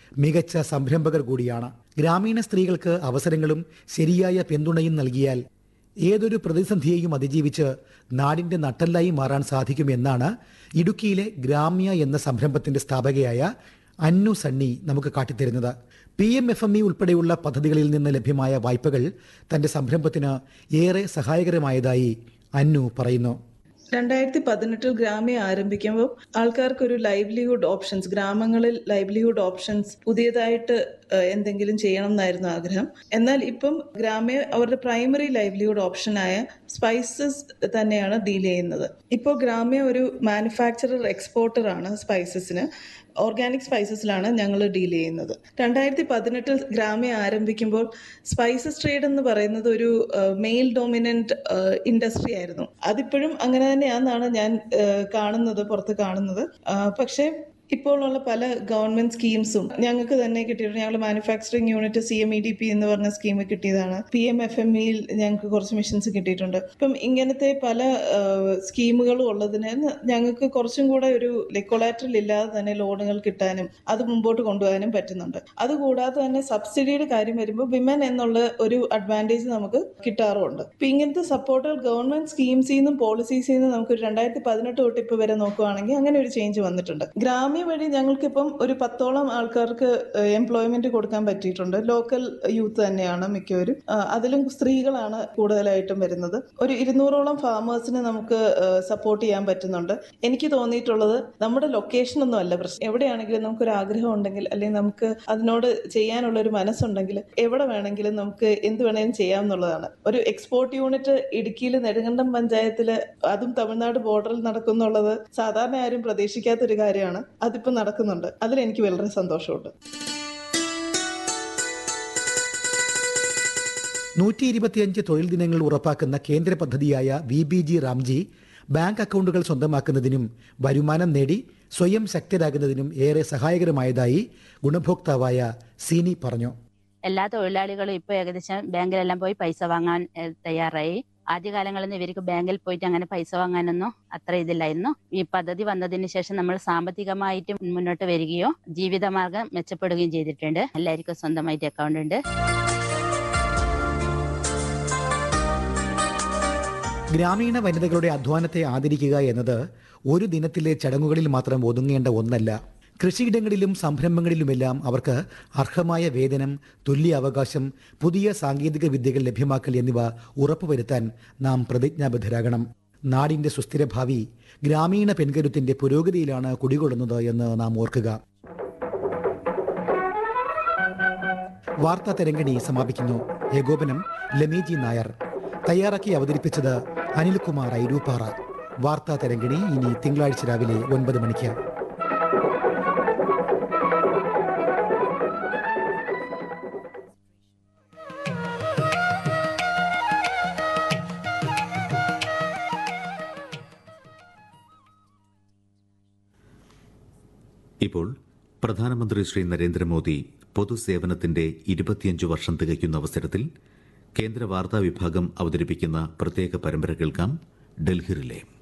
മികച്ച സംരംഭകർ കൂടിയാണ് ഗ്രാമീണ സ്ത്രീകൾക്ക് അവസരങ്ങളും ശരിയായ പിന്തുണയും നൽകിയാൽ ഏതൊരു പ്രതിസന്ധിയെയും അതിജീവിച്ച് നാടിന്റെ നട്ടല്ലായി മാറാൻ സാധിക്കുമെന്നാണ് ഇടുക്കിയിലെ ഗ്രാമ്യ എന്ന സംരംഭത്തിന്റെ സ്ഥാപകയായ അന്നു സണ്ണി നമുക്ക് കാട്ടിത്തരുന്നത് P M F M E ഉൾപ്പെടെയുള്ള പദ്ധതികളിൽ നിന്ന് ലഭ്യമായ വായ്പകൾ തന്റെ സംരംഭത്തിന് ഏറെ സഹായകരമായതായി അന്നു പറയുന്നു രണ്ടായിരത്തി പതിനെട്ടിൽ ഗ്രാമ്യ ആരംഭിക്കുമ്പോൾ ആൾക്കാർക്ക് ഒരു ലൈവ്ലിഹുഡ് ഓപ്ഷൻസ് ഗ്രാമങ്ങളിൽ ലൈവ്ലിഹുഡ് ഓപ്ഷൻസ് പുതിയതായിട്ട് ഏഹ്, എന്തെങ്കിലും ചെയ്യണം എന്നായിരുന്നു ആഗ്രഹം എന്നാൽ ഇപ്പം ഗ്രാമ്യ അവരുടെ പ്രൈമറി ലൈവ്ലിഹുഡ് ഓപ്ഷനായ സ്പൈസസ് തന്നെയാണ് ഡീൽ ചെയ്യുന്നത് ഇപ്പോൾ ഗ്രാമ്യ ഒരു മാനുഫാക്ചറർ എക്സ്പോർട്ടർ ആണ് സ്പൈസസിന് ഓർഗാനിക് സ്പൈസസിലാണ് ഞങ്ങൾ ഡീൽ ചെയ്യുന്നത് രണ്ടായിരത്തി പതിനെട്ടിൽ ഗ്രാമ്യ ആരംഭിക്കുമ്പോൾ സ്പൈസസ് ട്രേഡ് എന്ന് പറയുന്നത് ഒരു മെയിൽ ഡോമിനന്റ് ഇൻഡസ്ട്രി ആയിരുന്നു അതിപ്പോഴും അങ്ങനെ തന്നെയാണെന്നാണ് ഞാൻ ഏഹ്, കാണുന്നത് പുറത്ത് കാണുന്നത് ആ, പക്ഷേ ഇപ്പോഴുള്ള പല ഗവൺമെന്റ് സ്കീംസും ഞങ്ങൾക്ക് തന്നെ കിട്ടിയിട്ടുണ്ട് ഞങ്ങൾ manufacturing unit C M E D P എന്ന് പറഞ്ഞ സ്കീം കിട്ടിയതാണ് പി എം എഫ് എം ഇയിൽ ഞങ്ങൾക്ക് കുറച്ച് മിഷൻസ് കിട്ടിയിട്ടുണ്ട് ഇപ്പം ഇങ്ങനത്തെ പല സ്കീമുകളും ഉള്ളതിന് ഞങ്ങൾക്ക് കുറച്ചും കൂടെ ഒരു കൊളാറ്ററൽ ഇല്ലാതെ തന്നെ ലോണുകൾ കിട്ടാനും അത് മുമ്പോട്ട് കൊണ്ടുപോകാനും പറ്റുന്നുണ്ട് അതുകൂടാതെ തന്നെ സബ്സിഡിയുടെ കാര്യം വരുമ്പോൾ വിമൻ എന്നുള്ള ഒരു അഡ്വാൻറ്റേജ് നമുക്ക് കിട്ടാറുമുണ്ട് ഇപ്പൊ ഇങ്ങനത്തെ സപ്പോർട്ടുകൾ ഗവൺമെന്റ് സ്കീംസിൽ നിന്നും പോളിസീസിൽ നിന്നും നമുക്ക് ഒരു രണ്ടായിരത്തി പതിനെട്ട് തൊട്ട് ഇപ്പൊ വരെ നോക്കുവാണെങ്കിൽ അങ്ങനെ ഒരു ചേഞ്ച് വന്നിട്ടുണ്ട് ഗ്രാമ്യ വഴി ഞങ്ങൾക്കിപ്പം ഒരു പത്തോളം ആൾക്കാർക്ക് എംപ്ലോയ്മെന്റ് കൊടുക്കാൻ പറ്റിയിട്ടുണ്ട് ലോക്കൽ യൂത്ത് തന്നെയാണ് മിക്കവരും ആ, അതിലും സ്ത്രീകളാണ് കൂടുതലായിട്ടും വരുന്നത് ഒരു ഇരുന്നൂറോളം ഫാമേഴ്സിനെ നമുക്ക് സപ്പോർട്ട് ചെയ്യാൻ പറ്റുന്നുണ്ട് എനിക്ക് തോന്നിയിട്ടുള്ളത് നമ്മുടെ ലൊക്കേഷൻ ഒന്നും അല്ല പ്രശ്നം എവിടെയാണെങ്കിലും നമുക്കൊരു ആഗ്രഹം ഉണ്ടെങ്കിൽ അല്ലെങ്കിൽ നമുക്ക് അതിനോട് ചെയ്യാനുള്ള ഒരു മനസ്സുണ്ടെങ്കിൽ എവിടെ വേണമെങ്കിലും നമുക്ക് എന്ത് വേണമെങ്കിലും ചെയ്യാം എന്നുള്ളതാണ് ഒരു എക്സ്പോർട്ട് യൂണിറ്റ് ഇടുക്കിയിൽ നെടുങ്കണ്ടം പഞ്ചായത്തിൽ അതും തമിഴ്നാട് ബോർഡറിൽ നടക്കുന്നുള്ളത് സാധാരണ ആരും പ്രതീക്ഷിക്കാത്ത ഒരു കാര്യമാണ് അതിപ്പോൾ നടക്കുന്നുണ്ട് അതിൽ എനിക്ക് വളരെ സന്തോഷമുണ്ട് നൂറ്റി ഇരുപത്തിയഞ്ച് തൊഴിൽ ദിനങ്ങൾ ഉറപ്പാക്കുന്ന കേന്ദ്ര പദ്ധതിയായ V B G Ramji bank അക്കൗണ്ടുകൾ സ്വന്തമാക്കുന്നതിനും വരുമാനം നേടി സ്വയം ശക്തരാകുന്നതിനും ഏറെ സഹായകരമായതായി ഗുണഭോക്താവായ സീനി പറഞ്ഞു എല്ലാ തൊഴിലാളികളും ഇപ്പോൾ ഏകദേശം ബാങ്കിലെല്ലാം പോയി പൈസ വാങ്ങാൻ ഏഹ്, തയ്യാറായി ആദ്യകാലങ്ങളിൽ ഇവർക്ക് ബാങ്കിൽ പോയിട്ട് അങ്ങനെ പൈസ വാങ്ങാനൊന്നും അത്ര ഇതില്ലായിരുന്നു ഈ പദ്ധതി വന്നതിന് ശേഷം നമ്മൾ സാമ്പത്തികമായിട്ട് മുന്നോട്ട് വരികയോ ജീവിതമാർഗം മെച്ചപ്പെടുകയും ചെയ്തിട്ടുണ്ട് എല്ലാവർക്കും സ്വന്തമായിട്ട് അക്കൗണ്ട് ഉണ്ട് ഗ്രാമീണ വനിതകളുടെ അധ്വാനത്തെ ആദരിക്കുക എന്നത് ഒരു ദിനത്തിലെ ചടങ്ങുകളിൽ മാത്രം ഒതുങ്ങേണ്ട ഒന്നല്ല കൃഷിയിടങ്ങളിലും സംരംഭങ്ങളിലുമെല്ലാം അവർക്ക് അർഹമായ വേതനം തുല്യ അവകാശം പുതിയ സാങ്കേതിക വിദ്യകൾ ലഭ്യമാക്കൽ എന്നിവ ഉറപ്പുവരുത്താൻ നാം പ്രതിജ്ഞാബദ്ധരാകണം നാടിന്റെ സുസ്ഥിര ഭാവി ഗ്രാമീണ പെൺകരുത്തിന്റെ പുരോഗതിയിലാണ് കുടികൊള്ളുന്നത് എന്ന് നാം ഓർക്കുക വാർത്താ തരംഗിണി സമാപിക്കുന്നു ഏകോപനം ലമീജി നായർ തയ്യാറാക്കി അവതരിപ്പിച്ചത് അനിൽകുമാർ ഐരൂപ്പാറ വാർത്താ തരംഗിണി ഇനി തിങ്കളാഴ്ച രാവിലെ ഒൻപത് മണിക്ക് ഇപ്പോൾ പ്രധാനമന്ത്രി ശ്രീ നരേന്ദ്രമോദി പൊതുസേവനത്തിന്റെ ഇരുപത്തിയഞ്ചു വർഷം തികയ്ക്കുന്ന അവസരത്തിൽ കേന്ദ്ര വാർത്താ വിഭാഗം അവതരിപ്പിക്കുന്ന പ്രത്യേക പരമ്പര കേൾക്കാം ഡൽഹി റിലേ